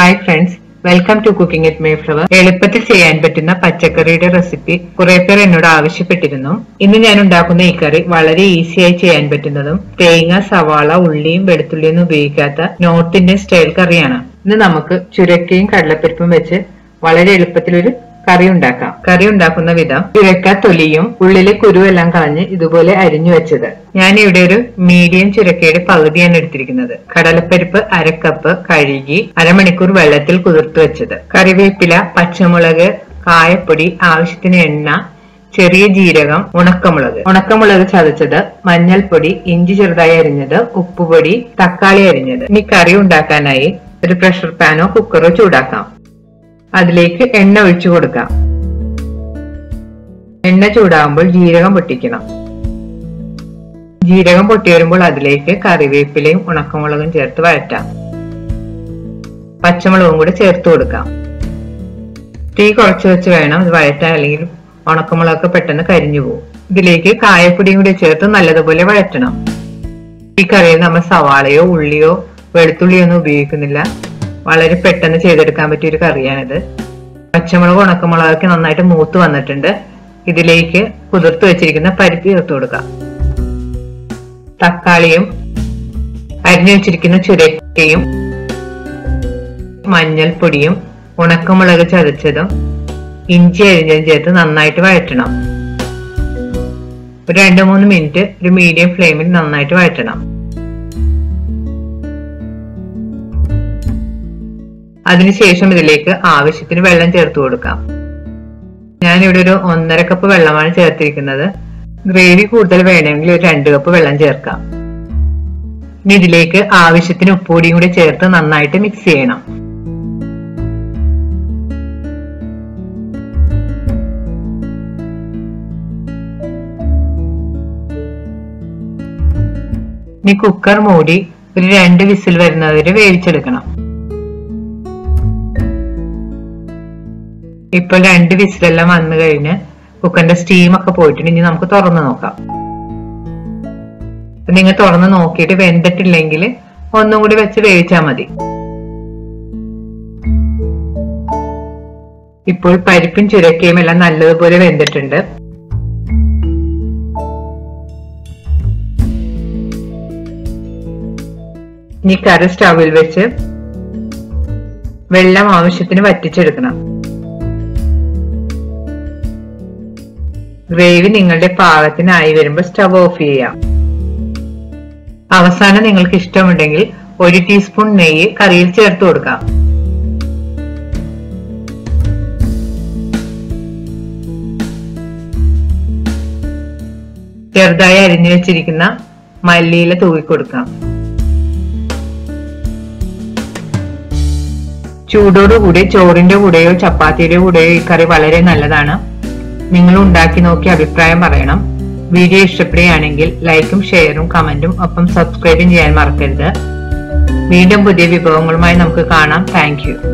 hi friends welcome to cooking it Mayflower എളുപ്പത്തിൽ ചെയ്യാൻ പറ്റുന്ന പച്ചക്കറിയുടെ റെസിപ്പി കുറെ പേർ എന്നോട് ആവശ്യപ്പെട്ടിരുന്നു ഇന്ന് ഞാൻ ഉണ്ടാക്കുന്ന ഈ കറി വളരെ ഈസിയായി ചെയ്യാൻ പറ്റുന്നതും തേങ്ങ സവാള ഉള്ളിയും വെളുത്തുള്ളിയൊന്നും ഉപയോഗിക്കാത്ത നോർത്ത് ഇന്ത്യൻ സ്റ്റൈൽ കറിയാണ് ഇന്ന് നമുക്ക് ചുരക്കയും കടലപ്പരിപ്പും വെച്ച് വളരെ എളുപ്പത്തിൽ ഒരു കറി ഉണ്ടാക്കാം കറി ഉണ്ടാക്കുന്ന വിധം ചുരക്ക തൊലിയും ഉള്ളിലെ കുരുവെല്ലാം കളഞ്ഞ് ഇതുപോലെ അരിഞ്ഞു വെച്ചത് ഞാൻ ഇവിടെ ഒരു മീഡിയം ചുരക്കയുടെ പകുതിയാണ് എടുത്തിരിക്കുന്നത് കടലപ്പരിപ്പ് അരക്കപ്പ് കഴുകി അരമണിക്കൂർ വെള്ളത്തിൽ കുതിർത്ത് വെച്ചത് കറിവേപ്പില പച്ചമുളക് കായപ്പൊടി ആവശ്യത്തിന് എണ്ണ ചെറിയ ജീരകം ഉണക്കമുളക് ഉണക്കമുളക് ചതച്ചത് മഞ്ഞൾപ്പൊടി ഇഞ്ചി ചെറുതായി അരിഞ്ഞത് ഉപ്പുപൊടി തക്കാളി അരിഞ്ഞത് ഇനി കറി ഉണ്ടാക്കാനായി ഒരു പ്രഷർ പാനോ കുക്കറോ ചൂടാക്കാം അതിലേക്ക് എണ്ണ ഒഴിച്ചു കൊടുക്കാം എണ്ണ ചൂടാകുമ്പോൾ ജീരകം പൊട്ടിക്കണം ജീരകം പൊട്ടി വരുമ്പോൾ അതിലേക്ക് കറിവേപ്പിലയും ഉണക്കമുളകും ചേർത്ത് വഴറ്റാം പച്ചമുളകും കൂടി ചേർത്ത് കൊടുക്കാം തീ കുറച്ച് വെച്ച് വേണം ഇത് വഴറ്റാൻ അല്ലെങ്കിൽ ഉണക്കമുളകൊക്കെ പെട്ടെന്ന് കരിഞ്ഞു പോകും ഇതിലേക്ക് കായപ്പൊടിയും കൂടി ചേർത്ത് നല്ലതുപോലെ വഴറ്റണം ഈ കറിയിൽ നമ്മൾ സവാളയോ ഉള്ളിയോ വെളുത്തുള്ളിയോ ഒന്നും ഉപയോഗിക്കുന്നില്ല വളരെ പെട്ടെന്ന് ചെയ്തെടുക്കാൻ പറ്റിയ ഒരു കറിയാണിത് പച്ചമുളക് ഉണക്കമുളകൊക്കെ നന്നായിട്ട് മൂത്ത് വന്നിട്ടുണ്ട് ഇതിലേക്ക് കുതിർത്ത് വെച്ചിരിക്കുന്ന പരിപ്പ് ചേർത്ത് കൊടുക്കാം തക്കാളിയും അരിഞ്ഞു വെച്ചിരിക്കുന്ന ചുരക്കയും മഞ്ഞൾപ്പൊടിയും ഉണക്കമുളക് ചതച്ചതും ഇഞ്ചി അരിഞ്ഞതും ചേർത്ത് നന്നായിട്ട് വഴറ്റണം ഒരു രണ്ട് മൂന്ന് മിനിറ്റ് ഒരു മീഡിയം ഫ്ലെയിമിൽ നന്നായിട്ട് വഴറ്റണം അതിനുശേഷം ഇതിലേക്ക് ആവശ്യത്തിന് വെള്ളം ചേർത്ത് കൊടുക്കാം ഞാനിവിടെ ഒരു ഒന്നര കപ്പ് വെള്ളമാണ് ചേർത്തിരിക്കുന്നത് ഗ്രേവി കൂടുതൽ വേണമെങ്കിൽ ഒരു രണ്ട് കപ്പ് വെള്ളം ചേർക്കാം ഇനി ഇതിലേക്ക് ആവശ്യത്തിന് ഉപ്പുപൊടിയും കൂടി ചേർത്ത് നന്നായിട്ട് മിക്സ് ചെയ്യണം ഇനി കുക്കർ മൂടി ഒരു രണ്ട് വിസിൽ വരുന്നവരെ വേവിച്ചെടുക്കണം ഇപ്പോൾ രണ്ട് വിസിലെല്ലാം വന്നു കഴിഞ്ഞ് കുക്കറിന്റെ സ്റ്റീം ഒക്കെ പോയിട്ടുണ്ട് ഇനി നമുക്ക് തുറന്നു നോക്കാം നിങ്ങൾ തുറന്ന് നോക്കിയിട്ട് വെന്തിട്ടില്ലെങ്കിൽ ഒന്നും കൂടി വെച്ച് വേവിച്ചാൽ മതി ഇപ്പോൾ പരിപ്പും ചുരക്കയും എല്ലാം നല്ലതുപോലെ വെന്തിട്ടുണ്ട് ഇനി കറി സ്റ്റവിൽ വെച്ച് വെള്ളം ആവശ്യത്തിന് വറ്റിച്ചെടുക്കണം ഗ്രേവി നിങ്ങളുടെ പാകത്തിനായി വരുമ്പോൾ സ്റ്റവ് ഓഫ് ചെയ്യാം അവസാനം നിങ്ങൾക്ക് ഇഷ്ടമുണ്ടെങ്കിൽ ഒരു ടീസ്പൂൺ നെയ്യ് കറിയിൽ ചേർത്ത് കൊടുക്കാം ചെറുതായി അരിഞ്ഞു വെച്ചിരിക്കുന്ന മല്ലിയില തൂവിക്കൊടുക്കാം ചൂടോടുകൂടി ചോറിന്റെ കൂടെയോ ചപ്പാത്തിയുടെ കൂടെയോ ഈ കറി വളരെ നല്ലതാണ് നിങ്ങൾ ഉണ്ടാക്കി നോക്കി അഭിപ്രായം പറയണം വീഡിയോ ഇഷ്ടപ്പെടുകയാണെങ്കിൽ ലൈക്കും ഷെയറും കമന്റും ഒപ്പം സബ്സ്ക്രൈബും ചെയ്യാൻ മറക്കരുത് വീണ്ടും പുതിയ വിഭവങ്ങളുമായി നമുക്ക് കാണാം താങ്ക്